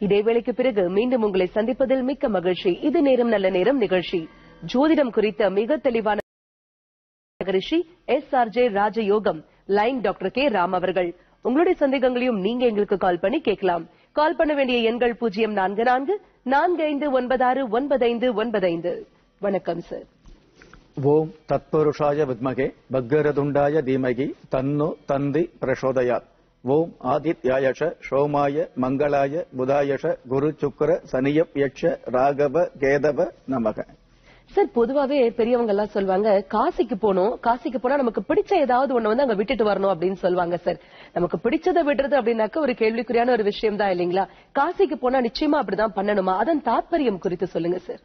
இடைவேளைக்கு பிறகு மீண்டும் உங்களை சந்திப்பதில் மிக்க மகிழ்ச்சி இது நேரம் நல்ல நேரம் நிகழ்ச்சி ஜோதிடம் குறித்த மிக தெளிவான ரிஷி எஸ் ஆர் ஜே ராஜயோகம் லைன் டாக்டர் கே ராம் அவர்கள் உங்களுடைய சந்தேகங்களையும் நீங்க எங்களுக்கு கால் பண்ணி கேட்கலாம் கால் பண்ண வேண்டிய எண்கள் பூஜ்ஜியம் நான்கு நான்கு நான்கு ஐந்து ஒன்பதாறு ஒன்பதைந்து ஒன்பதைந்து வணக்கம் சார் ஓம் தத்புருஷாய வித்மகே பக்கரதுண்டாய தீமகி தன்னு தந்தி பிரசோதயாத் ஓம் ஆதித்யாயஷ சோமாய மங்களாய புதாயஷ குரு சுக்கர சனியப் யக்ஷ ராகவ கேதவ நமக சார் பொதுவாவே பெரியவங்க எல்லாம் சொல்லுவாங்க காசிக்கு போனோம் காசிக்கு போனா நமக்கு பிடிச்ச ஏதாவது ஒண்ணு வந்து அங்க விட்டுட்டு வரணும் அப்படின்னு சொல்லுவாங்க சார் நமக்கு பிடிச்சதை விடுறது அப்படின்னாக்க ஒரு கேள்விக்குறியான ஒரு விஷயம் தான் இல்லைங்களா காசிக்கு போனா நிச்சயமா அப்படிதான் பண்ணணுமா அதன் தாற்பயம் குறித்து சொல்லுங்க சார்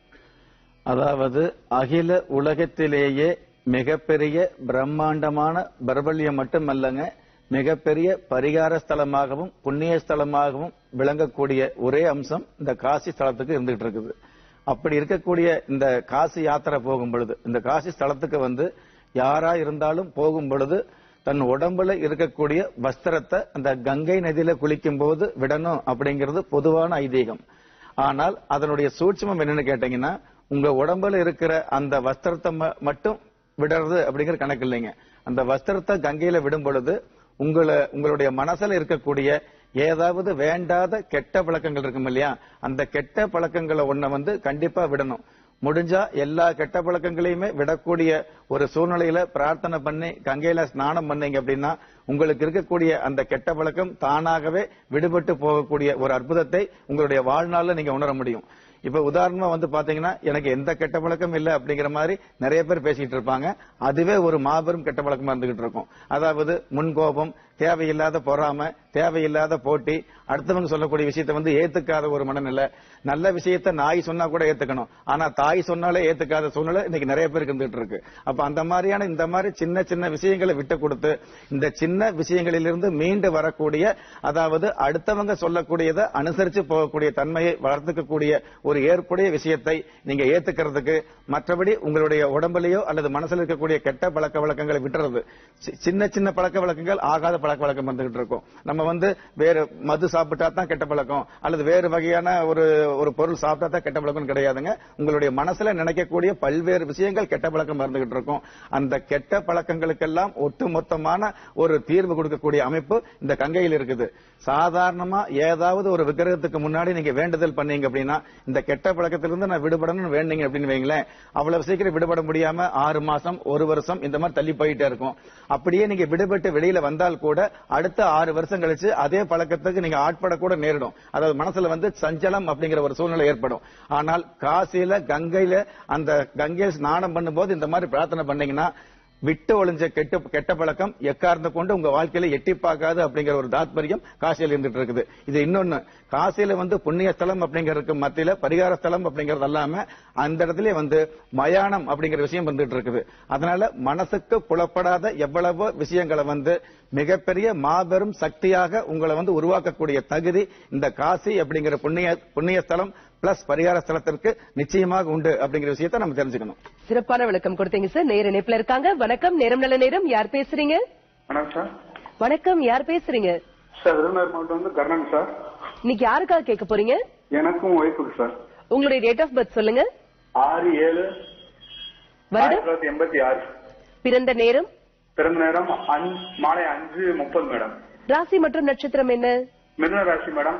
அதாவது அகில உலகத்திலேயே மிகப்பெரிய பிரம்மாண்டமான பிரபல்யம் மட்டுமல்லங்க மிகப்பெரிய பரிகார ஸ்தலமாகவும் புண்ணிய ஸ்தலமாகவும் விளங்கக்கூடிய ஒரே அம்சம் இந்த காசி ஸ்தலத்துக்கு இருந்துகிட்டு இருக்குது அப்படி இருக்கக்கூடிய இந்த காசி யாத்திரை போகும் பொழுது இந்த காசி ஸ்தலத்துக்கு வந்து யாரா இருந்தாலும் போகும் பொழுது தன் உடம்புல இருக்கக்கூடிய வஸ்திரத்தை அந்த கங்கை நதியில குளிக்கும் போது விடணும் அப்படிங்கிறது பொதுவான ஐதீகம் ஆனால் அதனுடைய சூட்சமம் என்னன்னு கேட்டீங்கன்னா உங்க உடம்புல இருக்கிற அந்த வஸ்திரத்தை ம- மட்டும் விடுறது அப்படிங்கிற கணக்கு இல்லைங்க அந்த வஸ்திரத்தை கங்கையில விடும் பொழுது உங்களை உங்களுடைய மனசுல இருக்கக்கூடிய ஏதாவது வேண்டாத கெட்ட பழக்கங்கள் இருக்கும் இல்லையா அந்த கெட்ட பழக்கங்களை ஒண்ண வந்து கண்டிப்பா விடணும் முடிஞ்சா எல்லா கெட்ட பழக்கங்களையுமே விடக்கூடிய ஒரு சூழ்நிலையில பிரார்த்தனை பண்ணி கங்கையில ஸ்நானம் பண்ணீங்க அப்படின்னா உங்களுக்கு இருக்கக்கூடிய அந்த கெட்ட பழக்கம் தானாகவே விடுபட்டு போகக்கூடிய ஒரு அற்புதத்தை உங்களுடைய வாழ்நாள்ல நீங்க உணர முடியும் இப்ப உதாரணமா வந்து பாத்தீங்கன்னா எனக்கு எந்த கெட்ட பழக்கம் இல்ல அப்படிங்கிற மாதிரி நிறைய பேர் பேசிட்டு இருப்பாங்க அதுவே ஒரு மாபெரும் கெட்ட பழக்கமா இருந்துகிட்டு இருக்கும் அதாவது முன்கோபம் தேவையில்லாத பொறாம தேவையில்லாத போட்டி அடுத்தவங்க சொல்லக்கூடிய விஷயத்தை வந்து ஏத்துக்காத ஒரு மனநிலை நல்ல விஷயத்த நாய் சொன்னா கூட ஏத்துக்கணும் ஆனா தாய் சொன்னாலே ஏத்துக்காத சூழ்நிலை இன்னைக்கு நிறைய பேருக்கு இருந்துட்டு இருக்கு அப்ப அந்த மாதிரியான இந்த மாதிரி சின்ன சின்ன விஷயங்களை விட்டு கொடுத்து இந்த சின்ன விஷயங்களிலிருந்து மீண்டு வரக்கூடிய அதாவது அடுத்தவங்க சொல்லக்கூடியதை அனுசரிச்சு போகக்கூடிய தன்மையை வளர்த்துக்கக்கூடிய ஒரு ஏற்புடைய விஷயத்தை நீங்க ஏத்துக்கிறதுக்கு மற்றபடி உங்களுடைய உடம்புலயோ அல்லது மனசுல இருக்கக்கூடிய கெட்ட பழக்க வழக்கங்களை விட்டுறது சி- சின்ன சின்ன பழக்க வழக்கங்கள் ஆகாத பழக்க வழக்கம் வந்துகிட்டு இருக்கும் நம்ம வந்து வேற மது சாப்பிட்டா தான் கெட்ட பழக்கம் அல்லது வேறு வகையான ஒரு ஒரு பொருள் சாப்பிட்டா தான் கெட்ட பழக்கம் கிடையாதுங்க உங்களுடைய மனசுல நினைக்கக்கூடிய பல்வேறு விஷயங்கள் கெட்ட பழக்கம் இருந்துகிட்டு இருக்கும் அந்த கெட்ட பழக்கங்களுக்கெல்லாம் ஒட்டுமொத்தமான ஒரு தீர்வு கொடுக்கக்கூடிய அமைப்பு இந்த கங்கையில் இருக்குது சாதாரணமா ஏதாவது ஒரு விக்கிரகத்துக்கு முன்னாடி நீங்க வேண்டுதல் பண்ணீங்க அப்படின்னா இந்த கெட்ட பழக்கத்திலிருந்து நான் விடுபடணும்னு வேண்டீங்க அப்படின்னு வைங்களேன் அவ்வளவு சீக்கிரம் விடுபட முடியாம ஆறு மாசம் ஒரு வருஷம் இந்த மாதிரி தள்ளி போயிட்டே இருக்கும் அப்படியே நீங்க விடுபட்டு வெளியில வந்தால் கூட அடுத்த ஆறு வருஷம் கழிச்சு அதே பழக்கத்துக்கு நீங்க ஆட்படக்கூட நேரிடும் அதாவது மனசுல வந்து சஞ்சலம் அப்படிங்கிற ஒரு சூழ்நிலை ஏற்படும் ஆனால் காசியில கங்கையில அந்த கங்கையில் ஸ்நானம் பண்ணும்போது இந்த மாதிரி பிரார்த்தனை பண்ணீங்கன்னா விட்டு ஒளிஞ்ச கெட்ட கெட்ட பழக்கம் எக்கார்ந்து கொண்டு உங்க வாழ்க்கையில எட்டி பார்க்காது அப்படிங்கிற ஒரு தாத்பரியம் காசியில் இருந்துட்டு இருக்குது இது இன்னொன்னு காசியில வந்து புண்ணிய ஸ்தலம் அப்படிங்கறதுக்கு மத்தியில பரிகார ஸ்தலம் அப்படிங்கறது இல்லாம அந்த இடத்துல வந்து மயானம் அப்படிங்கிற விஷயம் வந்துட்டு இருக்குது அதனால மனசுக்கு புலப்படாத எவ்வளவோ விஷயங்களை வந்து மிகப்பெரிய மாபெரும் சக்தியாக உங்களை வந்து உருவாக்கக்கூடிய தகுதி இந்த காசி அப்படிங்கிற புண்ணிய புண்ணிய ஸ்தலம் பிளஸ் பரிகார ஸ்தலத்திற்கு நிச்சயமாக உண்டு அப்படிங்கிற விஷயத்தை நம்ம தெரிஞ்சுக்கணும் சிறப்பான விளக்கம் கொடுத்தீங்க சார் நேர இணைப்புல இருக்காங்க வணக்கம் நேரம் நல்ல நேரம் யார் பேசுறீங்க வணக்கம் சார் வணக்கம் யார் பேசுறீங்க சார் விருதுநகர் மாவட்டம் வந்து கர்ணன் சார் இன்னைக்கு யாருக்காக கேட்க போறீங்க எனக்கும் ஒய்ஃபுக்கு சார் உங்களுடைய டேட் ஆஃப் பர்த் சொல்லுங்க ஆறு ஏழு ஆயிரத்தி வருடம் தொள்ளாயிரத்தி எண்பத்தி ஆறு பிறந்த நேரம் பிறந்த நேரம் அஞ்சு மாலை அஞ்சு முப்பது மேடம் ராசி மற்றும் நட்சத்திரம் என்ன மிதுன ராசி மேடம்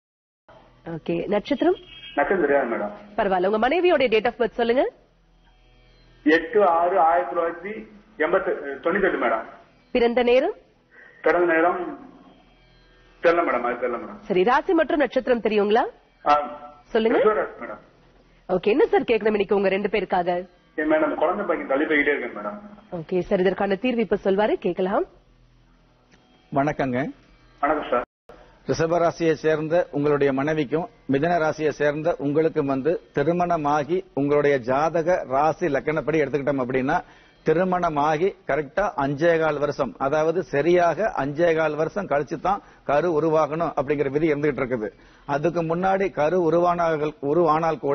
ஓகே நட்சத்திரம் நக்கம் தெரியாது மேடம் பரவாயில்ல உங்க மனைவியோட டேட் ஆஃப் பர்த் சொல்லுங்க எட்டு ஆறு ஆயிரத்தி தொள்ளாயிரத்தி எண்பத்தி தொண்ணூத்தி எட்டு மேடம் பிறந்த நேரம் பிறந்த நேரம் தெரியல மேடம் அது தெரியல மேடம் சரி ராசி மற்றும் நட்சத்திரம் தெரியுங்களா ஆ, சொல்லுங்க ரிஷபராசி மேடம் ஓகே என்ன சார் கேட்கணும் இன்னைக்கு உங்க ரெண்டு பேருக்காக ஏன் மேடம் குழந்தை பையன் தள்ளி போய்கிட்டே இருக்கேன் மேடம் ஓகே சார் இதற்கான தீர்வு இப்ப சொல்வாரு கேட்கலாம் வணக்கங்க வணக்கம் சார் ரிஷபராசியை சேர்ந்த உங்களுடைய மனைவிக்கும் மிதன ராசியை சேர்ந்த உங்களுக்கும் வந்து திருமணமாகி உங்களுடைய ஜாதக ராசி லக்கணப்படி எடுத்துக்கிட்டோம் அப்படின்னா திருமணமாகி கரெக்டா அஞ்சே கால் வருஷம் அதாவது சரியாக அஞ்சே கால் வருஷம் கழிச்சு தான் கரு உருவாகணும் அப்படிங்கிற விதி இருந்துகிட்டு இருக்குது அதுக்கு முன்னாடி கரு உருவானால் உருவானால் கூட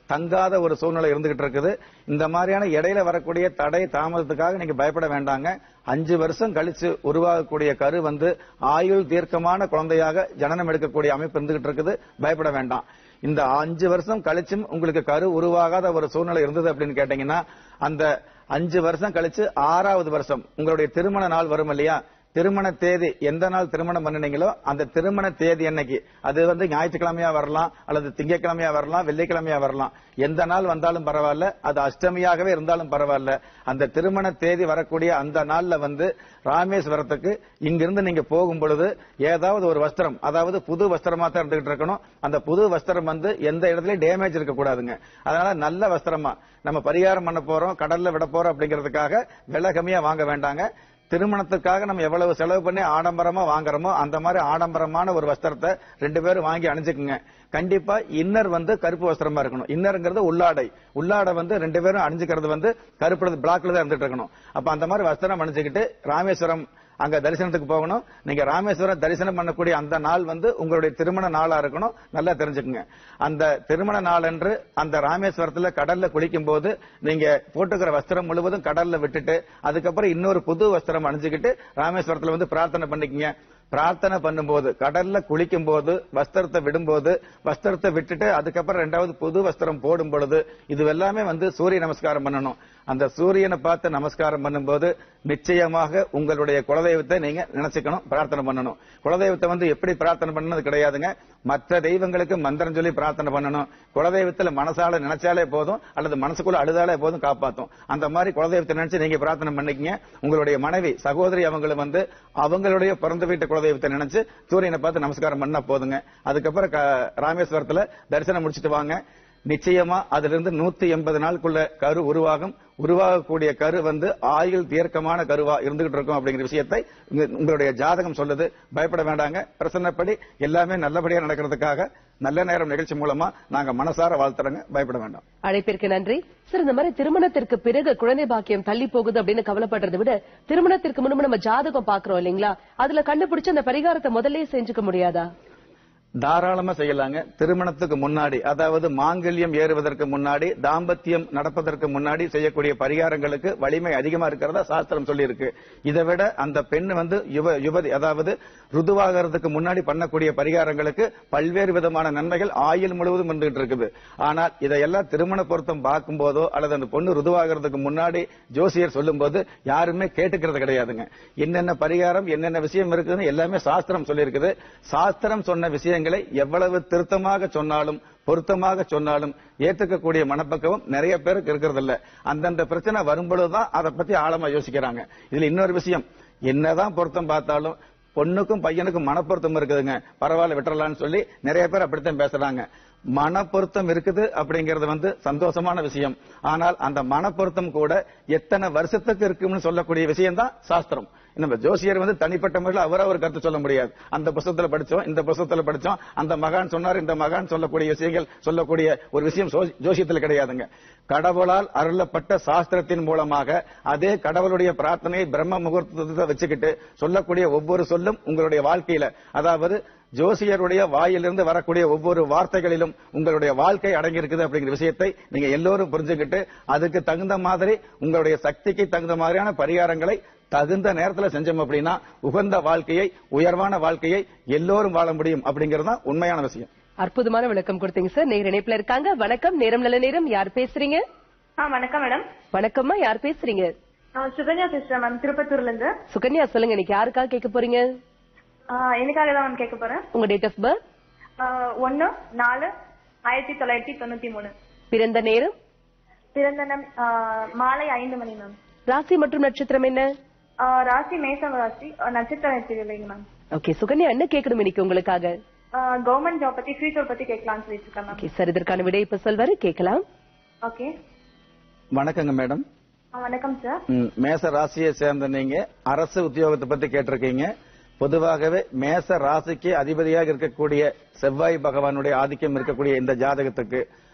தங்காத ஒரு சூழ்நிலை இருந்துகிட்டு இருக்குது இந்த மாதிரியான இடையில வரக்கூடிய தடை தாமதத்துக்காக நீங்க பயப்பட வேண்டாங்க அஞ்சு வருஷம் கழிச்சு உருவாகக்கூடிய கரு வந்து ஆயுள் தீர்க்கமான குழந்தையாக ஜனனம் எடுக்கக்கூடிய அமைப்பு இருந்துகிட்டு இருக்குது பயப்பட வேண்டாம் இந்த அஞ்சு வருஷம் கழிச்சும் உங்களுக்கு கரு உருவாகாத ஒரு சூழ்நிலை இருந்தது அப்படின்னு கேட்டீங்கன்னா அந்த அஞ்சு வருஷம் கழிச்சு ஆறாவது வருஷம் உங்களுடைய திருமண நாள் வரும் இல்லையா திருமண தேதி எந்த நாள் திருமணம் பண்ணினீங்களோ அந்த திருமண தேதி அன்னைக்கு அது வந்து ஞாயிற்றுக்கிழமையா வரலாம் அல்லது திங்கட்கிழமையா வரலாம் வெள்ளிக்கிழமையா வரலாம் எந்த நாள் வந்தாலும் பரவாயில்ல அது அஷ்டமியாகவே இருந்தாலும் பரவாயில்ல அந்த திருமண தேதி வரக்கூடிய அந்த நாள்ல வந்து ராமேஸ்வரத்துக்கு இங்கிருந்து நீங்க போகும் பொழுது ஏதாவது ஒரு வஸ்திரம் அதாவது புது வஸ்திரமா தான் இருந்துகிட்டு இருக்கணும் அந்த புது வஸ்திரம் வந்து எந்த இடத்துலயும் டேமேஜ் இருக்க கூடாதுங்க அதனால நல்ல வஸ்திரமா நம்ம பரிகாரம் பண்ண போறோம் கடல்ல விட போறோம் அப்படிங்கிறதுக்காக விலை கம்மியா வாங்க வேண்டாங்க திருமணத்துக்காக நம்ம எவ்வளவு செலவு பண்ணி ஆடம்பரமா வாங்குறோமோ அந்த மாதிரி ஆடம்பரமான ஒரு வஸ்திரத்தை ரெண்டு பேரும் வாங்கி அணிஞ்சுக்குங்க கண்டிப்பா இன்னர் வந்து கருப்பு வஸ்திரமா இருக்கணும் இன்னருங்கிறது உள்ளாடை உள்ளாடை வந்து ரெண்டு பேரும் அணிஞ்சுக்கிறது வந்து கருப்பு பிளாக்ல தான் இருந்துட்டு இருக்கணும் அப்ப அந்த மாதிரி வஸ்திரம் அணிஞ்சுக்கிட்டு ராமேஸ்வரம் அங்க தரிசனத்துக்கு போகணும் நீங்க ராமேஸ்வரம் தரிசனம் பண்ணக்கூடிய அந்த நாள் வந்து உங்களுடைய திருமண நாளா இருக்கணும் நல்லா தெரிஞ்சுக்குங்க அந்த திருமண நாள் அன்று அந்த ராமேஸ்வரத்துல கடல்ல குளிக்கும் போது நீங்க போட்டுக்கிற வஸ்திரம் முழுவதும் கடல்ல விட்டுட்டு அதுக்கப்புறம் இன்னொரு புது வஸ்திரம் அணிஞ்சுக்கிட்டு ராமேஸ்வரத்துல வந்து பிரார்த்தனை பண்ணிக்கங்க பிரார்த்தனை பண்ணும்போது கடல்ல குளிக்கும் போது வஸ்திரத்தை விடும்போது வஸ்திரத்தை விட்டுட்டு அதுக்கப்புறம் ரெண்டாவது புது வஸ்திரம் போடும் பொழுது இது எல்லாமே வந்து சூரிய நமஸ்காரம் பண்ணணும் அந்த சூரியனை பார்த்து நமஸ்காரம் பண்ணும்போது நிச்சயமாக உங்களுடைய குலதெய்வத்தை நீங்க நினைச்சுக்கணும் பிரார்த்தனை பண்ணணும் குலதெய்வத்தை வந்து எப்படி பிரார்த்தனை பண்ணது கிடையாதுங்க மற்ற தெய்வங்களுக்கு மந்திரம் சொல்லி பிரார்த்தனை பண்ணணும் குலதெய்வத்துல மனசால நினைச்சாலே போதும் அல்லது மனசுக்குள்ள அழுதாலே போதும் காப்பாத்தும் அந்த மாதிரி குலதெய்வத்தை நினைச்சு நீங்க பிரார்த்தனை பண்ணிக்கங்க உங்களுடைய மனைவி சகோதரி அவங்களும் வந்து அவங்களுடைய பிறந்த வீட்டு குலதெய்வத்தை நினைச்சு சூரியனை பார்த்து நமஸ்காரம் பண்ணா போதுங்க அதுக்கப்புறம் க- ராமேஸ்வரத்துல தரிசனம் முடிச்சிட்டு வாங்க நிச்சயமா அதுல இருந்து நூத்தி எண்பது நாளுக்குள்ள கரு உருவாகும் உருவாகக்கூடிய கரு வந்து ஆயுள் தீர்க்கமான கருவா இருந்துகிட்டு இருக்கும் அப்படிங்கிற விஷயத்தை உங்க- உங்களுடைய ஜாதகம் சொல்லுது பயப்பட வேண்டாங்க பிரசன்னப்படி எல்லாமே நல்லபடியா நடக்கிறதுக்காக நல்ல நேரம் நிகழ்ச்சி மூலமா நாங்க மனசார வாழ்த்துறோங்க பயப்பட வேண்டாம் அழைப்பிற்கு நன்றி சார் இந்த மாதிரி திருமணத்திற்கு பிறகு குழந்தை பாக்கியம் தள்ளி போகுது அப்படின்னு கவலைப்படுறதை விட திருமணத்திற்கு முன்பு நம்ம ஜாதகம் பாக்குறோம் இல்லைங்களா அதுல கண்டுபிடிச்சு அந்த பரிகாரத்தை முதல்லயே செஞ்சுக்க முடியாதா தாராளமா செய்யலாங்க திருமணத்துக்கு முன்னாடி அதாவது மாங்கல்யம் ஏறுவதற்கு முன்னாடி தாம்பத்தியம் நடப்பதற்கு முன்னாடி செய்யக்கூடிய பரிகாரங்களுக்கு வலிமை அதிகமா இருக்கிறதா சாஸ்திரம் சொல்லி இருக்கு இதை விட அந்த பெண் வந்து யுவ யுவதி அதாவது ருதுவாகிறதுக்கு முன்னாடி பண்ணக்கூடிய பரிகாரங்களுக்கு பல்வேறு விதமான நன்மைகள் ஆயுள் முழுவதும் வந்துகிட்டு இருக்குது ஆனால் இதையெல்லாம் திருமண பொருத்தம் பார்க்கும் போதோ அல்லது அந்த பொண்ணு ருதுவாகிறதுக்கு முன்னாடி ஜோசியர் சொல்லும் போது யாருமே கேட்டுக்கிறது கிடையாதுங்க என்னென்ன பரிகாரம் என்னென்ன விஷயம் இருக்குதுன்னு எல்லாமே சாஸ்திரம் சொல்லி இருக்குது சாஸ்திரம் சொன்ன விஷயங்களை எவ்வளவு திருத்தமாக சொன்னாலும் பொருத்தமாக சொன்னாலும் ஏற்றுக்கக்கூடிய மனப்பக்குவம் நிறைய பேருக்கு இருக்கிறது இல்ல அந்தந்த பிரச்சனை வரும்பொழுதுதான் அதை பத்தி ஆழமா யோசிக்கிறாங்க இதுல இன்னொரு விஷயம் என்னதான் பொருத்தம் பார்த்தாலும் பொண்ணுக்கும் பையனுக்கும் மனப்பொருத்தம் இருக்குதுங்க பரவாயில்ல விட்டுறலாம்னு சொல்லி நிறைய பேர் அப்படித்தான் பேசுறாங்க மனப்பொருத்தம் இருக்குது அப்படிங்கறது வந்து சந்தோஷமான விஷயம் ஆனால் அந்த மனப்பொருத்தம் கூட எத்தனை வருஷத்துக்கு இருக்கும்னு சொல்லக்கூடிய விஷயம் தான் சாஸ்திரம் நம்ம ஜோசியர் வந்து தனிப்பட்ட முறையில் அவரா ஒரு கருத்து சொல்ல முடியாது அந்த புத்தகத்துல படிச்சோம் இந்த புத்தகத்துல படிச்சோம் அந்த மகான் சொன்னார் இந்த மகான் சொல்லக்கூடிய விஷயங்கள் சொல்லக்கூடிய ஒரு விஷயம் சோ- ஜோசியத்துல கிடையாதுங்க கடவுளால் அருளப்பட்ட சாஸ்திரத்தின் மூலமாக அதே கடவுளுடைய பிரார்த்தனையை பிரம்ம முகூர்த்தத்தை வச்சுக்கிட்டு சொல்லக்கூடிய ஒவ்வொரு சொல்லும் உங்களுடைய வாழ்க்கையில அதாவது ஜோசியருடைய வாயிலிருந்து வரக்கூடிய ஒவ்வொரு வார்த்தைகளிலும் உங்களுடைய வாழ்க்கை அடங்கி இருக்குது அப்படிங்கிற விஷயத்தை நீங்க எல்லோரும் புரிஞ்சுக்கிட்டு அதுக்கு தகுந்த மாதிரி உங்களுடைய சக்திக்கு தகுந்த மாதிரியான பரிகாரங்களை தகுந்த நேரத்துல செஞ்சோம் அப்படின்னா உகந்த வாழ்க்கையை உயர்வான வாழ்க்கையை எல்லோரும் வாழ முடியும் அப்படிங்கிறது தான் உண்மையான விஷயம் அற்புதமான விளக்கம் கொடுத்தீங்க சார் நேர் இணைப்புல இருக்காங்க வணக்கம் நேரம் நல்ல நேரம் யார் பேசுறீங்க ஆ வணக்கம் மேடம் வணக்கம்மா யார் பேசுறீங்க நான் சுகன்யா பேசுறேன் மேம் திருப்பத்தூர்ல இருந்து சுகன்யா சொல்லுங்க இன்னைக்கு யாருக்காக கேட்க போறீங்க ஆ, எனக்காக தான் மேம் கேட்க போறேன் உங்க டேட் ஆஃப் பர்த் ஆ, ஒண்ணு நாலு ஆயிரத்தி தொள்ளாயிரத்தி தொண்ணூத்தி மூணு பிறந்த நேரம் பிறந்த நம்- ஆ, மாலை ஐந்து மணி மேம் ராசி மற்றும் நட்சத்திரம் என்ன ஆ, ராசி மேசம் ராசி ஆ, நட்சத்திரம் தெரியலைங்க மேம் ஓகே சுகன்யா என்ன கேட்கணும் இன்னைக்கு உங்களுக்காக கவர்மெண்ட் ஜாப் பத்தி ஃபியூச்சர் பத்தி கேட்கலாம்னு சொல்லிட்டு இருக்கேன் மேம் ஓகே சார் இதற்கான விடை இப்ப சொல்வாரு கேட்கலாம் ஓகே வணக்கங்க மேடம் ஆ, வணக்கம் சார் ம், மேச ராசியை சேர்ந்த நீங்க அரசு உத்தியோகத்தை பத்தி கேட்டிருக்கீங்க பொதுவாகவே மேச ராசிக்கு அதிபதியாக இருக்கக்கூடிய செவ்வாய் பகவானுடைய ஆதிக்கம் இருக்கக்கூடிய இந்த ஜாதகத்துக்கு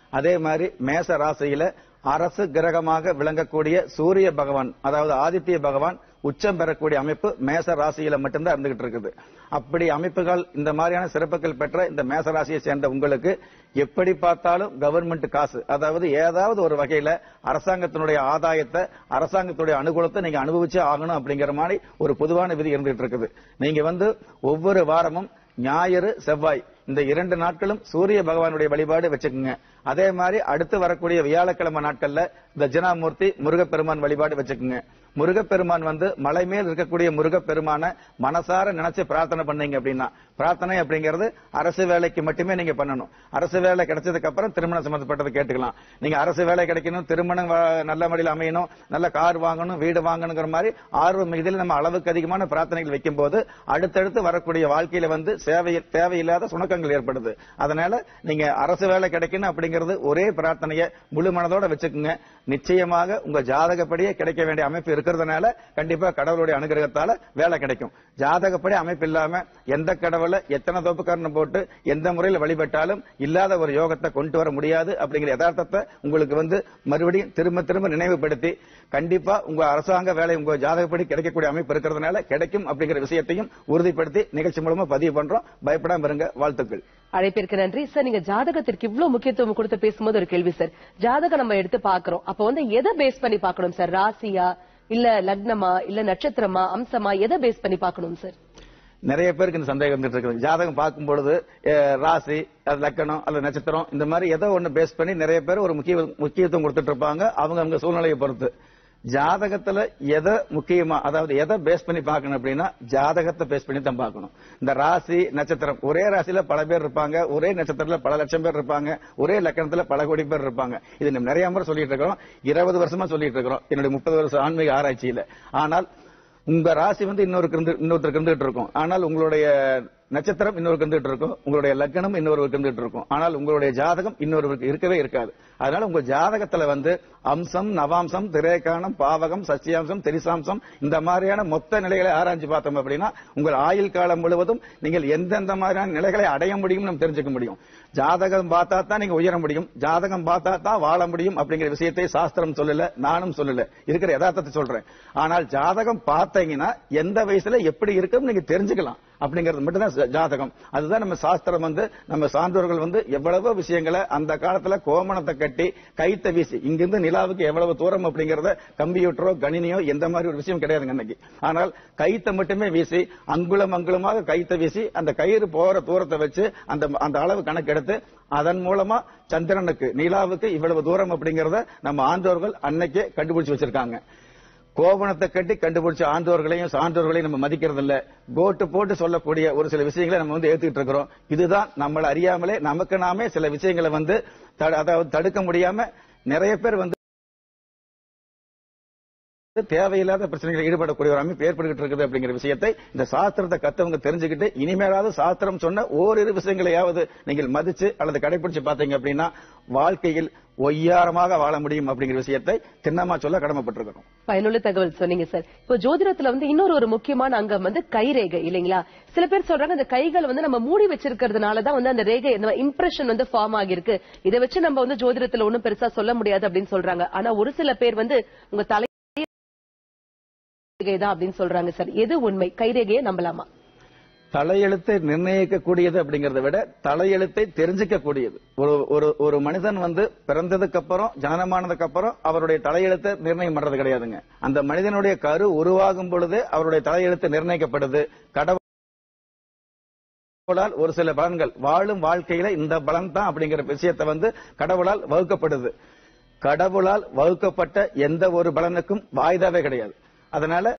அதே மாதிரி மேச ராசியில அரசு கிரகமாக விளங்கக்கூடிய சூரிய பகவான் அதாவது ஆதித்ய பகவான் உச்சம் பெறக்கூடிய அமைப்பு மேச ராசியில மட்டும்தான் இருந்துகிட்டு இருக்குது அப்படி அமைப்புகள் இந்த மாதிரியான சிறப்புகள் பெற்ற இந்த மேச ராசியை சேர்ந்த உங்களுக்கு எப்படி பார்த்தாலும் கவர்மெண்ட் காசு அதாவது ஏதாவது ஒரு வகையில அரசாங்கத்தினுடைய ஆதாயத்தை அரசாங்கத்துடைய அனுகூலத்தை நீங்க அனுபவிச்சே ஆகணும் அப்படிங்கிற மாதிரி ஒரு பொதுவான விதி இருந்துகிட்டு இருக்குது நீங்க வந்து ஒவ்வொரு வாரமும் ஞாயிறு செவ்வாய் இந்த இரண்டு நாட்களும் சூரிய பகவானுடைய வழிபாடு வச்சுக்கோங்க அதே மாதிரி அடுத்து வரக்கூடிய வியாழக்கிழமை நாட்கள்ல தட்சிணாமூர்த்தி முருகப்பெருமான் வழிபாடு வச்சுக்கோங்க முருகப்பெருமான் வந்து மலை மேல் இருக்கக்கூடிய முருகப்பெருமான மனசார நினைச்சு பிரார்த்தனை பண்ணீங்க அப்படின்னா பிரார்த்தனை அப்படிங்கிறது அரசு வேலைக்கு மட்டுமே நீங்க பண்ணணும் அரசு வேலை கிடைச்சதுக்கு அப்புறம் திருமணம் சம்பந்தப்பட்டதை கேட்டுக்கலாம் நீங்க அரசு வேலை கிடைக்கணும் திருமணம் வ- நல்ல முறையில் அமையணும் நல்ல கார் வாங்கணும் வீடு வாங்கணுங்கிற மாதிரி ஆர்வம் மிகுதியில் நம்ம அளவுக்கு அதிகமான பிரார்த்தனைகள் வைக்கும் போது அடுத்தடுத்து வரக்கூடிய வாழ்க்கையில வந்து சேவை தேவையில்லாத சுணக்கங்கள் ஏற்படுது அதனால நீங்க அரசு வேலை கிடைக்கணும் அப்படிங்கிறது ஒரே பிரார்த்தனையை முழு மனதோட வச்சுக்கோங்க நிச்சயமாக உங்க ஜாதகப்படியே கிடைக்க வேண்டிய அமைப்பு இருக்கிறதுனால கண்டிப்பா கடவுளுடைய அனுகிரகத்தால வேலை கிடைக்கும் ஜாதகப்படி அமைப்பு இல்லாம எந்த கடவுளை எத்தனை தோப்புக்காரனை போட்டு எந்த முறையில் வழிபட்டாலும் இல்லாத ஒரு யோகத்தை கொண்டு வர முடியாது அப்படிங்கிற யதார்த்தத்தை உங்களுக்கு வந்து மறுபடியும் திரும்ப திரும்ப நினைவுபடுத்தி கண்டிப்பா உங்க அரசாங்க வேலை உங்க ஜாதகப்படி கிடைக்கக்கூடிய அமைப்பு இருக்கிறதுனால கிடைக்கும் அப்படிங்கிற விஷயத்தையும் உறுதிப்படுத்தி நிகழ்ச்சி மூலமா பதிவு பண்றோம் பயப்படாம இருங்க வாழ்த்துக்கள் அழைப்பிற்கு நன்றி சார் நீங்க ஜாதகத்திற்கு இவ்வளவு முக்கியத்துவம் கொடுத்து பேசும்போது ஒரு கேள்வி சார் ஜாதகம் நம்ம எடுத்து பாக்குறோம் அப்ப வந்து எதை பேஸ் பண்ணி பார்க்கணும் சார் ராசியா இல்ல லக்னமா இல்ல நட்சத்திரமா அம்சமா எதை பேஸ் பண்ணி பார்க்கணும் சார் நிறைய பேருக்கு இந்த சந்தேகம் வந்துட்டு இருக்குது ஜாதகம் பார்க்கும் பொழுது அஹ், ராசி அது லக்கணம் அல்லது நட்சத்திரம் இந்த மாதிரி ஏதோ ஒண்ணு பேஸ் பண்ணி நிறைய பேர் ஒரு முக்கிய முக்கியத்துவம் கொடுத்துட்டு இருப்பாங்க அவங்க அவங்க சூழ்நிலையை பொறுத்து ஜாதகத்துல எதை முக்கியமா அதாவது எதை பேஸ் பண்ணி பார்க்கணும் அப்படின்னா ஜாதகத்தை பேஸ் பண்ணி தான் பார்க்கணும் இந்த ராசி நட்சத்திரம் ஒரே ராசியில பல பேர் இருப்பாங்க ஒரே நட்சத்திரத்துல பல லட்சம் பேர் இருப்பாங்க ஒரே லக்கணத்துல பல கோடி பேர் இருப்பாங்க இது நம்ம நிறைய முறை சொல்லிட்டு இருக்கிறோம் இருபது வருஷமா சொல்லிட்டு இருக்கிறோம் என்னுடைய முப்பது வருஷம் ஆன்மீக ஆராய்ச்சியில ஆனால் உங்க ராசி வந்து இன்னொருக்கு இருந்து இன்னொருத்தருக்கு இருந்துட்டு இருக்கும் ஆனால் உங்களுடைய நட்சத்திரம் இன்னொருக்கு இருந்துட்டு இருக்கும் உங்களுடைய லக்னம் இன்னொருவருக்கு இருந்துட்டு இருக்கும் ஆனால் உங்களுடைய ஜாதகம் இன்னொருவருக்கு இருக்கவே இருக்காது அதனால உங்க ஜாதகத்துல வந்து அம்சம் நவாம்சம் திரேகானம் பாவகம் சச்சியாம்சம் திரிசாம்சம் இந்த மாதிரியான மொத்த நிலைகளை ஆராய்ஞ்சு பார்த்தோம் அப்படின்னா உங்கள் ஆயுள் காலம் முழுவதும் நீங்கள் எந்தெந்த மாதிரியான நிலைகளை அடைய முடியும் நம்ம தெரிஞ்சுக்க முடியும் ஜாதகம் பார்த்தா தான் நீங்க உயர முடியும் ஜாதகம் பார்த்தா தான் வாழ முடியும் அப்படிங்கிற விஷயத்தை சாஸ்திரம் சொல்லல நானும் சொல்லல இருக்கிற யதார்த்தத்தை சொல்றேன் ஆனால் ஜாதகம் பார்த்தீங்கன்னா எந்த வயசுல எப்படி இருக்குன்னு நீங்க தெரிஞ்சுக்கலாம் அப்படிங்கிறது மட்டும்தான் ஜா- ஜாதகம் அதுதான் நம்ம சாஸ்திரம் வந்து நம்ம சான்றோர்கள் வந்து எவ்வளவோ விஷயங்களை அந்த காலத்துல கோமணத்தை கட்டி கைத்த வீசி இங்கிருந்து நிலாவுக்கு எவ்வளவு தூரம் அப்படிங்கறத கம்ப்யூட்டரோ கணினியோ எந்த மாதிரி ஒரு விஷயம் கிடையாதுங்க அன்னைக்கு ஆனால் கைத்த மட்டுமே வீசி அங்குலம் அங்குலமாக கைத்த வீசி அந்த கயிறு போற தூரத்தை வச்சு அந்த அந்த அளவு கணக்கெடுத்து அதன் மூலமா சந்திரனுக்கு நிலாவுக்கு இவ்வளவு தூரம் அப்படிங்கறத நம்ம ஆண்டோர்கள் அன்னைக்கே கண்டுபிடிச்சு வச்சிருக்காங்க கோவணத்தை கட்டி கண்டுபிடிச்ச ஆண்டோர்களையும் சான்றோர்களையும் நம்ம மதிக்கிறது இல்ல கோட்டு போட்டு சொல்லக்கூடிய ஒரு சில விஷயங்களை நம்ம வந்து ஏத்துக்கிட்டு இருக்கிறோம் இதுதான் நம்மள அறியாமலே நமக்கு நாமே சில விஷயங்களை வந்து தட- அதாவது தடுக்க முடியாம நிறைய பேர் வந்து தேவையில்லாத பிரச்சனைகளில் ஈடுபடக்கூடிய ஒரு அமைப்பு ஏற்பட்டுகிட்டு இருக்குது அப்படிங்கிற விஷயத்தை இந்த சாஸ்திரத்தை கத்தவங்க தெரிஞ்சுக்கிட்டு இனிமேலாவது சாஸ்திரம் சொன்ன ஓரிரு விஷயங்களையாவது நீங்கள் மதிச்சு அல்லது கடைபிடிச்சு பார்த்தீங்க அப்படின்னா வாழ்க்கையில் ஒய்யாரமாக வாழ முடியும் அப்படிங்கிற விஷயத்தை திண்ணமா சொல்ல கடமைப்பட்டிருக்கிறோம் பயனுள்ள தகவல் சொன்னீங்க சார் இப்போ ஜோதிடத்துல வந்து இன்னொரு ஒரு முக்கியமான அங்கம் வந்து கைரேகை இல்லைங்களா சில பேர் சொல்றாங்க அந்த கைகள் வந்து நம்ம மூடி வச்சிருக்கிறதுனால தான் வந்து அந்த ரேகை இந்த இம்ப்ரெஷன் வந்து ஃபார்ம் ஆகிருக்கு இதை வச்சு நம்ம வந்து ஜோதிடத்துல ஒண்ணும் பெருசா சொல்ல முடியாது அப்படின்னு சொல்றாங்க ஆனா ஒரு சில பேர் வந்து உங்க தலை ரேகை தான் அப்படின்னு சொல்றாங்க சார் எது உண்மை கைரேகையை நம்பலாமா தலையெழுத்தை நிர்ணயிக்கக்கூடியது அப்படிங்கறத விட தலையெழுத்தை தெரிஞ்சுக்க கூடியது ஒரு ஒரு ஒரு மனிதன் வந்து பிறந்ததுக்கு அப்புறம் ஜனனமானதுக்கு அப்புறம் அவருடைய தலையெழுத்தை நிர்ணயம் பண்றது கிடையாதுங்க அந்த மனிதனுடைய கரு உருவாகும் பொழுது அவருடைய தலையெழுத்து நிர்ணயிக்கப்படுது கடவுளால் ஒரு சில பலன்கள் வாழும் வாழ்க்கையில இந்த பலன் தான் அப்படிங்கிற விஷயத்தை வந்து கடவுளால் வகுக்கப்படுது கடவுளால் வகுக்கப்பட்ட எந்த ஒரு பலனுக்கும் வாய்தாவே கிடையாது அதனால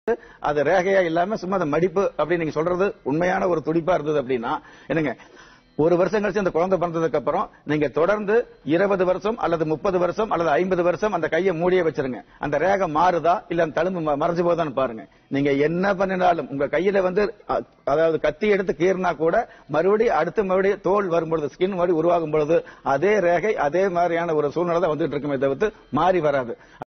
அது ரேகையா இல்லாம சும்மா அந்த மடிப்பு அப்படின்னு நீங்க சொல்றது உண்மையான ஒரு துடிப்பா இருந்தது அப்படின்னா என்னங்க ஒரு வருஷம் கழிச்சு அந்த குழந்தை பிறந்ததுக்கு அப்புறம் நீங்க தொடர்ந்து இருபது வருஷம் அல்லது முப்பது வருஷம் அல்லது ஐம்பது வருஷம் அந்த கையை மூடியே வச்சிருங்க அந்த ரேகை மாறுதா இல்ல அந்த தழும்பு ம- மறைஞ்சு போதான்னு பாருங்க நீங்க என்ன பண்ணினாலும் உங்க கையில வந்து அ- அதாவது கத்தி எடுத்து கீறினா கூட மறுபடியும் அடுத்து மறுபடியும் தோல் வரும்பொழுது ஸ்கின் மறுபடியும் உருவாகும் பொழுது அதே ரேகை அதே மாதிரியான ஒரு சூழ்நிலை தான் வந்துட்டு இருக்குமே தவிர்த்து மாறி வராது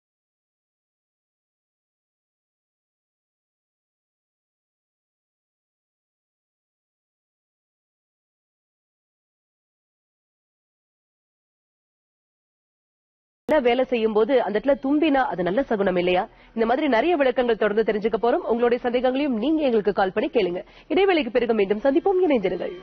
நல்ல வேலை செய்யும் போது அந்த இடத்துல தும்பினா அது நல்ல சகுனம் இல்லையா இந்த மாதிரி நிறைய விளக்கங்கள் தொடர்ந்து தெரிஞ்சுக்க போறோம் உங்களுடைய சந்தேகங்களையும் நீங்க எங்களுக்கு கால் பண்ணி கேளுங்க இடைவேளைக்கு பிறகு மீண்டும் சந்திப்போம் இணைந்திருங்கள்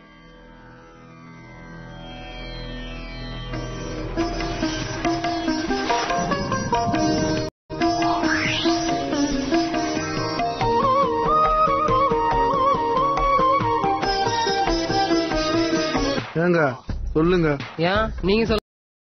ஏங்க சொல்லுங்க ஏன் நீங்க சொல்ல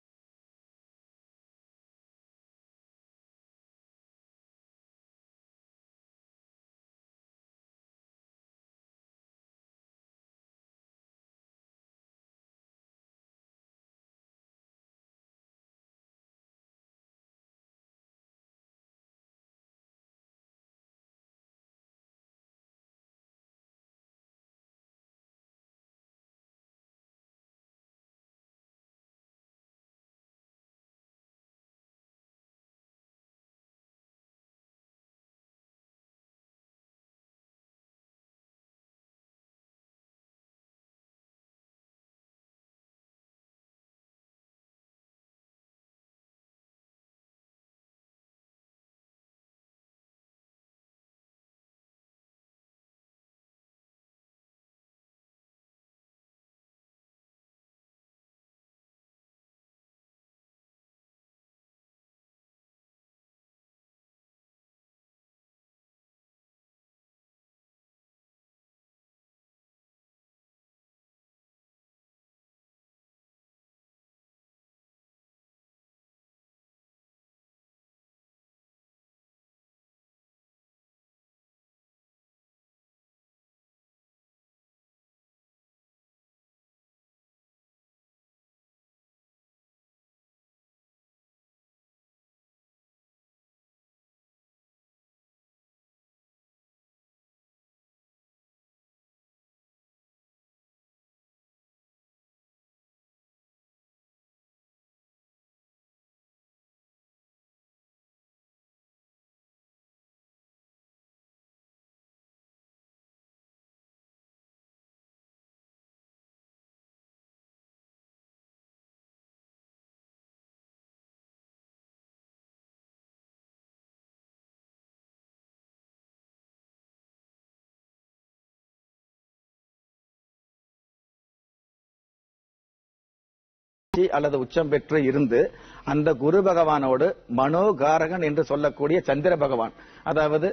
உச்சி அல்லது உச்சம் பெற்று இருந்து அந்த குரு பகவானோடு மனோகாரகன் என்று சொல்லக்கூடிய சந்திர பகவான் அதாவது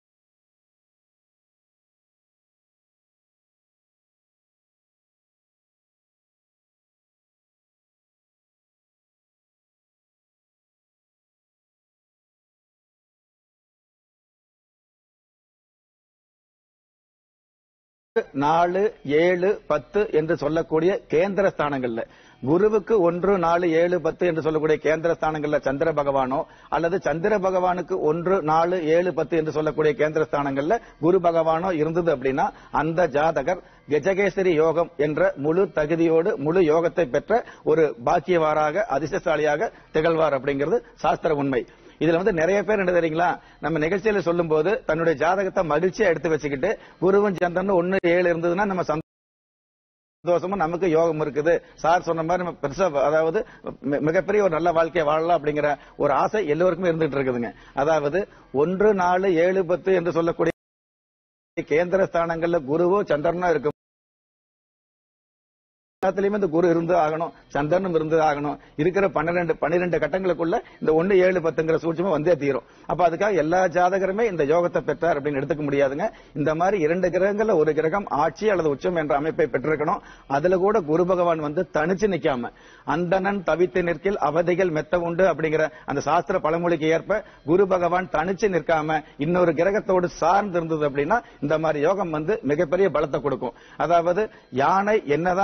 நாலு ஏழு பத்து என்று சொல்லக்கூடிய கேந்திர ஸ்தானங்கள்ல குருவுக்கு ஒன்று நாலு ஏழு பத்து என்று சொல்லக்கூடிய கேந்திர ஸ்தானங்கள்ல சந்திர பகவானோ அல்லது சந்திர பகவானுக்கு ஒன்று நாலு ஏழு பத்து என்று சொல்லக்கூடிய கேந்திர ஸ்தானங்கள்ல குரு பகவானோ இருந்தது அப்படின்னா அந்த ஜாதகர் கஜகேசரி யோகம் என்ற முழு தகுதியோடு முழு யோகத்தை பெற்ற ஒரு பாக்கியவாராக அதிர்ஷ்டசாலியாக திகழ்வார் அப்படிங்கிறது சாஸ்திர உண்மை இதுல வந்து நிறைய பேர் என்ன தெரியுங்களா நம்ம நிகழ்ச்சியில சொல்லும் போது தன்னுடைய ஜாதகத்தை மகிழ்ச்சியா எடுத்து வச்சுக்கிட்டு குருவும் சந்திரன் ஒன்னு ஏழு இருந்ததுன்னா நம்ம சந்தோஷமா நமக்கு யோகம் இருக்குது சார் சொன்ன மாதிரி நம்ம பெருசா அதாவது மி- மிகப்பெரிய ஒரு நல்ல வாழ்க்கையை வாழலாம் அப்படிங்கிற ஒரு ஆசை எல்லோருக்குமே இருந்துட்டு இருக்குதுங்க அதாவது ஒன்று நாலு ஏழு பத்து என்று சொல்லக்கூடிய கேந்திர ஸ்தானங்கள்ல குருவோ சந்திரனோ இருக்கும் எல்லாத்துலயுமே இந்த குரு இருந்து ஆகணும் சந்திரனும் இருந்து ஆகணும் இருக்கிற பன்னிரெண்டு பன்னிரெண்டு கட்டங்களுக்குள்ள இந்த ஒண்ணு ஏழு பத்துங்கிற சூட்சமா வந்தே தீரும் அப்ப அதுக்காக எல்லா ஜாதகருமே இந்த யோகத்தை பெற்றார் அப்படின்னு எடுத்துக்க முடியாதுங்க இந்த மாதிரி இரண்டு கிரகங்கள்ல ஒரு கிரகம் ஆட்சி அல்லது உச்சம் என்ற அமைப்பை பெற்றிருக்கணும் அதுல கூட குரு பகவான் வந்து தனிச்சு நிக்காம அந்தணன் தவித்து நிற்கில் அவதிகள் மெத்த உண்டு அப்படிங்கிற அந்த சாஸ்திர பழமொழிக்கு ஏற்ப குரு பகவான் தனிச்சு நிற்காம இன்னொரு கிரகத்தோடு சார்ந்து இருந்தது அப்படின்னா இந்த மாதிரி யோகம் வந்து மிகப்பெரிய பலத்தை கொடுக்கும் அதாவது யானை என்னதான் உருவத்தை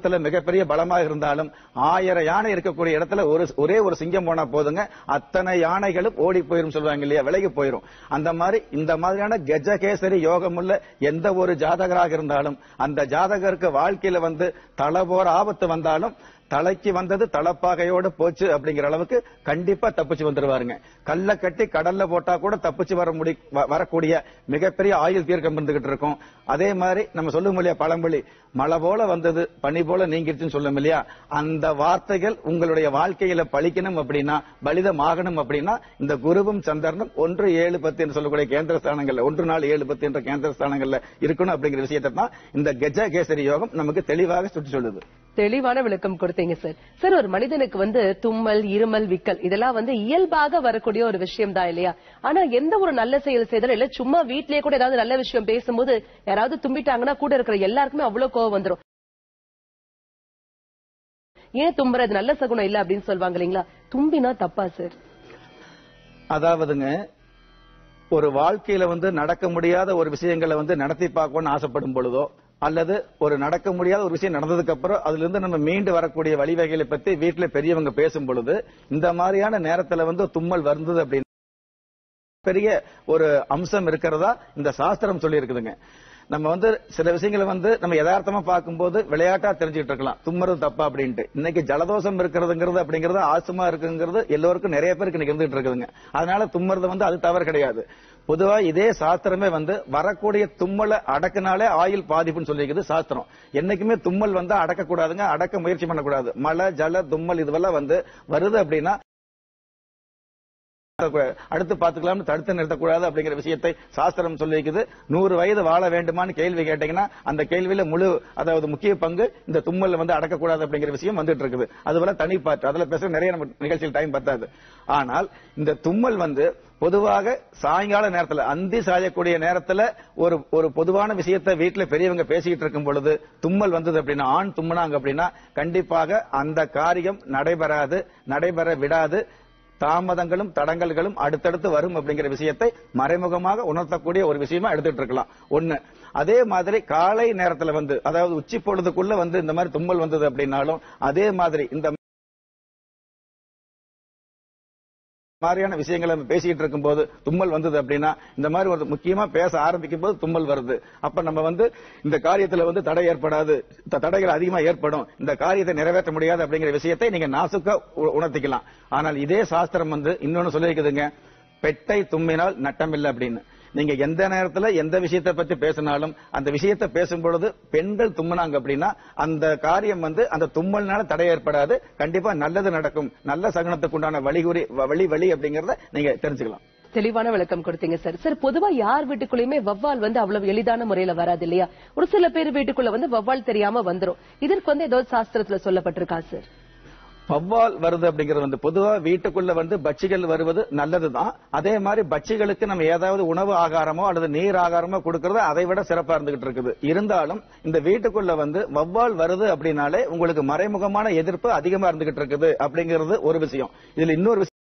உருவத்துல மிகப்பெரிய பலமாக இருந்தாலும் ஆயிரம் யானை இருக்கக்கூடிய இடத்துல ஒரு ஒரே ஒரு சிங்கம் போனா போதுங்க அத்தனை யானைகளும் ஓடி போயிரும் சொல்லுவாங்க இல்லையா விலகி போயிரும் அந்த மாதிரி இந்த மாதிரியான கஜகேசரி யோகம் உள்ள எந்த ஒரு ஜாதகராக இருந்தாலும் அந்த ஜாதகருக்கு வாழ்க்கையில வந்து தலை போற ஆபத்து வந்தாலும் தலைக்கு வந்தது தலப்பாகையோட போச்சு அப்படிங்கிற அளவுக்கு கண்டிப்பா தப்பிச்சு வந்துருவாருங்க கல்ல கட்டி கடல்ல போட்டா கூட தப்பிச்சு வர முடி வ- வரக்கூடிய மிகப்பெரிய ஆயுள் தீர்க்கம் இருந்துகிட்டு இருக்கும் அதே மாதிரி நம்ம சொல்லும் இல்லையா பழமொழி மழை போல வந்தது பனி போல நீங்கிருச்சுன்னு சொல்லும் இல்லையா அந்த வார்த்தைகள் உங்களுடைய வாழ்க்கையில பழிக்கணும் அப்படின்னா பலிதம் ஆகணும் அப்படின்னா இந்த குருவும் சந்திரனும் ஒன்று ஏழு பத்து என்று சொல்லக்கூடிய கேந்திர ஸ்தானங்கள்ல ஒன்று நாலு ஏழு பத்து என்ற கேந்திர ஸ்தானங்கள்ல இருக்கணும் அப்படிங்கிற விஷயத்தை தான் இந்த கஜ கேசரி யோகம் நமக்கு தெளிவாக சுற்றி சொல்லுது தெளிவான விளக்கம் கொடுத்தீங்க சார் சார் ஒரு மனிதனுக்கு வந்து தும்மல் இருமல் விக்கல் இதெல்லாம் வந்து இயல்பாக வரக்கூடிய ஒரு விஷயம் தான் இல்லையா ஆனா எந்த ஒரு நல்ல செயல் செய்தாலும் இல்ல சும்மா வீட்லயே கூட ஏதாவது நல்ல விஷயம் பேசும்போது யாராவது தும்பிட்டாங்கன்னா கூட இருக்கிற எல்லாருக்குமே அவ்வளவு கோவம் வந்துரும் ஏன் தும்புறது நல்ல சகுனம் இல்ல அப்படின்னு சொல்லுவாங்க இல்லீங்களா தும்பினா தப்பா சார் அதாவதுங்க ஒரு வாழ்க்கையில வந்து நடக்க முடியாத ஒரு விஷயங்களை வந்து நடத்தி பார்க்கணும்னு ஆசைப்படும் பொழுதோ அல்லது ஒரு நடக்க முடியாத ஒரு விஷயம் நடந்ததுக்கு அப்புறம் அதுல இருந்து நம்ம மீண்டு வரக்கூடிய வழிவகைகளை பத்தி வீட்டுல பெரியவங்க பேசும் பொழுது இந்த மாதிரியான நேரத்துல வந்து தும்மல் வந்தது அப்படின்னு பெரிய ஒரு அம்சம் இருக்கிறதா இந்த சாஸ்திரம் சொல்லி இருக்குதுங்க நம்ம வந்து சில விஷயங்களை வந்து நம்ம யதார்த்தமா பார்க்கும்போது விளையாட்டா தெரிஞ்சுட்டு இருக்கலாம் தும்முறது தப்பா அப்படின்ட்டு இன்னைக்கு ஜலதோஷம் இருக்கிறதுங்கிறது அப்படிங்கிறது ஆசுமா இருக்குங்கிறது எல்லோருக்கும் நிறைய பேருக்கு இன்னைக்கு இருந்துட்டு இருக்குதுங்க அதனால தும்முறது வந்து அது தவறு கிடையாது பொதுவா இதே சாஸ்திரமே வந்து வரக்கூடிய தும்மலை அடக்குனாலே ஆயுள் பாதிப்புன்னு சொல்லிக்குது சாஸ்திரம் என்னைக்குமே தும்மல் வந்து அடக்க கூடாதுங்க அடக்க முயற்சி பண்ணக்கூடாது மழை ஜல தும்மல் இதுவெல்லாம் வந்து வருது அப்படின்னா அடுத்து பாத்துக்கலாம்னு தடுத்து நிறுத்தக்கூடாது அப்படிங்கிற விஷயத்தை சாஸ்திரம் சொல்லியிருக்குது நூறு வயது வாழ வேண்டுமான்னு கேள்வி கேட்டீங்கன்னா அந்த கேள்வியில முழு அதாவது முக்கிய பங்கு இந்த தும்மல் வந்து அடக்கக்கூடாது அப்படிங்கிற விஷயம் வந்துட்டு இருக்குது அதுவரை தனி பாட்டு அதுல பேச நிறைய நம்ம நிகழ்ச்சியில் டைம் பத்தாது ஆனால் இந்த தும்மல் வந்து பொதுவாக சாயங்கால நேரத்துல அந்தி சாயக்கூடிய நேரத்துல ஒரு ஒரு பொதுவான விஷயத்தை வீட்டுல பெரியவங்க பேசிக்கிட்டு இருக்கும் பொழுது தும்மல் வந்தது அப்படின்னா ஆண் தும்முனாங்க அப்படின்னா கண்டிப்பாக அந்த காரியம் நடைபெறாது நடைபெற விடாது தாமதங்களும் தடங்கல்களும் அடுத்தடுத்து வரும் அப்படிங்கிற விஷயத்தை மறைமுகமாக உணர்த்தக்கூடிய ஒரு விஷயமா எடுத்துட்டு இருக்கலாம் ஒண்ணு அதே மாதிரி காலை நேரத்துல வந்து அதாவது உச்சி பொழுதுக்குள்ள வந்து இந்த மாதிரி தும்மல் வந்தது அப்படின்னாலும் அதே மாதிரி இந்த மாதிரியான விஷயங்களை நம்ம பேசிக்கிட்டு இருக்கும்போது தும்மல் வந்தது அப்படின்னா இந்த மாதிரி ஒரு முக்கியமா பேச ஆரம்பிக்கும் போது தும்மல் வருது அப்ப நம்ம வந்து இந்த காரியத்துல வந்து தடை ஏற்படாது த- தடைகள் அதிகமா ஏற்படும் இந்த காரியத்தை நிறைவேற்ற முடியாது அப்படிங்கிற விஷயத்தை நீங்க நாசுக்கா உ- உணர்த்திக்கலாம் ஆனால் இதே சாஸ்திரம் வந்து இன்னொன்னு சொல்லியிருக்குதுங்க பெட்டை தும்மினால் நட்டமில்லை அப்படின்னு நீங்க எந்த நேரத்துல எந்த விஷயத்தை பத்தி பேசினாலும் அந்த விஷயத்தை பேசும் பொழுது பெண்கள் தும்முனாங்க அப்படின்னா அந்த காரியம் வந்து அந்த தும்மல்னால தடை ஏற்படாது கண்டிப்பா நல்லது நடக்கும் நல்ல சகனத்துக்கு உண்டான வழிகுறி வ- வழி வழி அப்படிங்கறத நீங்க தெரிஞ்சுக்கலாம் தெளிவான விளக்கம் கொடுத்தீங்க சார் சார் பொதுவா யார் வீட்டுக்குள்ளயுமே வவ்வால் வந்து அவ்வளவு எளிதான முறையில வராது இல்லையா ஒரு சில பேர் வீட்டுக்குள்ள வந்து வவ்வால் தெரியாம வந்துரும் இதற்கு வந்து ஏதோ சாஸ்திரத்துல சொல்லப்பட்டிருக்கா சார் வவ்வால் வருது அப்படிங்கிறது வந்து பொதுவா வீட்டுக்குள்ள வந்து பட்சிகள் வருவது நல்லதுதான் அதே மாதிரி பட்சிகளுக்கு நம்ம ஏதாவது உணவு ஆகாரமோ அல்லது நீர் ஆகாரமோ கொடுக்கறது அதை விட சிறப்பா இருந்துகிட்டு இருக்குது இருந்தாலும் இந்த வீட்டுக்குள்ள வந்து வவ்வால் வருது அப்படின்னாலே உங்களுக்கு மறைமுகமான எதிர்ப்பு அதிகமா இருந்துகிட்டு இருக்குது அப்படிங்கிறது ஒரு விஷயம் இதுல இன்னொரு விஷயம்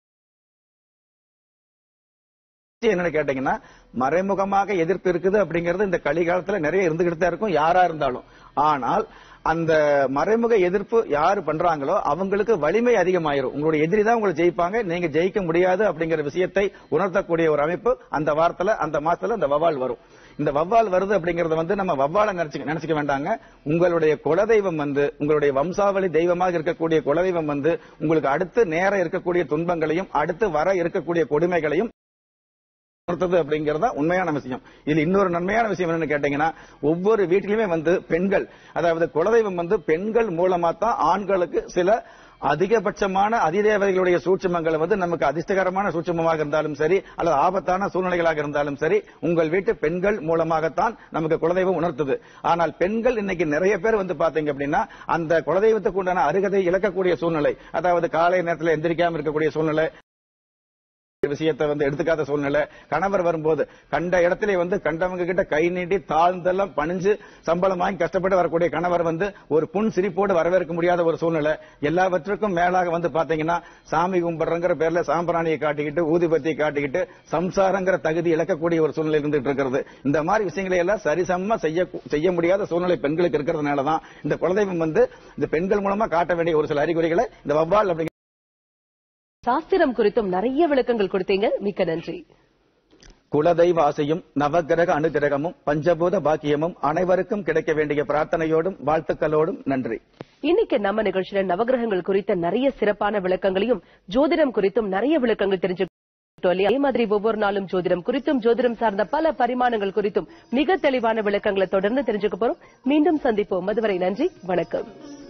என்னன்னு கேட்டீங்கன்னா மறைமுகமாக எதிர்ப்பு இருக்குது அப்படிங்கிறது இந்த கலிகாலத்துல நிறைய இருந்துகிட்டு தான் இருக்கும் யாரா இருந்தாலும் ஆனால் அந்த மறைமுக எதிர்ப்பு யாரு பண்றாங்களோ அவங்களுக்கு வலிமை அதிகமாயிரும் உங்களுடைய எதிரி தான் உங்களை ஜெயிப்பாங்க நீங்க ஜெயிக்க முடியாது அப்படிங்கிற விஷயத்தை உணர்த்தக்கூடிய ஒரு அமைப்பு அந்த வாரத்துல அந்த மாசத்துல அந்த வவால் வரும் இந்த வவ்வால் வருது அப்படிங்கறத வந்து நம்ம வவ்வால நினைச்சு நினைச்சுக்க வேண்டாங்க உங்களுடைய குலதெய்வம் வந்து உங்களுடைய வம்சாவளி தெய்வமாக இருக்கக்கூடிய குலதெய்வம் வந்து உங்களுக்கு அடுத்து நேர இருக்கக்கூடிய துன்பங்களையும் அடுத்து வர இருக்கக்கூடிய கொடுமைகளையும் உணர்த்தது அப்படிங்கறதா உண்மையான விஷயம் இதுல இன்னொரு நன்மையான விஷயம் என்னன்னு கேட்டீங்கன்னா ஒவ்வொரு வீட்டிலுமே வந்து பெண்கள் அதாவது குலதெய்வம் வந்து பெண்கள் மூலமா தான் ஆண்களுக்கு சில அதிகபட்சமான அதிதேவதைகளுடைய சூட்சமங்களை வந்து நமக்கு அதிர்ஷ்டகரமான சூட்சமமாக இருந்தாலும் சரி அல்லது ஆபத்தான சூழ்நிலைகளாக இருந்தாலும் சரி உங்கள் வீட்டு பெண்கள் மூலமாகத்தான் நமக்கு குலதெய்வம் உணர்த்துது ஆனால் பெண்கள் இன்னைக்கு நிறைய பேர் வந்து பாத்தீங்க அப்படின்னா அந்த குலதெய்வத்துக்கு உண்டான அருகதை இழக்கக்கூடிய சூழ்நிலை அதாவது காலை நேரத்தில் எந்திரிக்காம இருக்கக்கூடிய சூழ்நிலை விஷயத்தை வந்து எடுத்துக்காத சூழ்நிலை கணவர் வரும்போது கண்ட இடத்துல வந்து கண்டவங்க கிட்ட கை நீட்டி தாழ்ந்தெல்லாம் பணிஞ்சு சம்பளம் வாங்கி கஷ்டப்பட்டு வரக்கூடிய கணவர் வந்து ஒரு புன் சிரிப்போடு வரவேற்க முடியாத ஒரு சூழ்நிலை எல்லாவற்றுக்கும் மேலாக வந்து பாத்தீங்கன்னா சாமி கும்பிடுறங்கிற பேர்ல சாம்பிராணியை காட்டிக்கிட்டு ஊதிபத்தியை காட்டிக்கிட்டு சம்சாரங்கிற தகுதி இழக்கக்கூடிய ஒரு சூழ்நிலை இருந்துட்டு இருக்கிறது இந்த மாதிரி விஷயங்களை எல்லாம் சரிசமமா செய்ய செய்ய முடியாத சூழ்நிலை பெண்களுக்கு இருக்கிறதுனால தான் இந்த குலதெய்வம் வந்து இந்த பெண்கள் மூலமா காட்ட வேண்டிய ஒரு சில அறிகுறிகளை இந்த வவ்வால் அப்படிங்கிற சாஸ்திரம் குறித்தும் நிறைய விளக்கங்கள் கொடுத்தீங்க மிக்க நன்றி குலதெய்வ ஆசையும் நவகிரக அனுகிரகமும் பஞ்சபூத பாக்கியமும் அனைவருக்கும் கிடைக்க வேண்டிய பிரார்த்தனையோடும் வாழ்த்துக்களோடும் நன்றி இன்னைக்கு நம்ம நிகழ்ச்சியில நவகிரகங்கள் குறித்த நிறைய சிறப்பான விளக்கங்களையும் ஜோதிடம் குறித்தும் நிறைய விளக்கங்கள் தெரிஞ்சுக்கிட்டோம் இல்லையா? அதே மாதிரி ஒவ்வொரு நாளும் ஜோதிடம் குறித்தும் ஜோதிடம் சார்ந்த பல பரிமாணங்கள் குறித்தும் மிக தெளிவான விளக்கங்களை தொடர்ந்து தெரிஞ்சுக்க போறோம் மீண்டும் சந்திப்போம் அதுவரை நன்றி வணக்கம்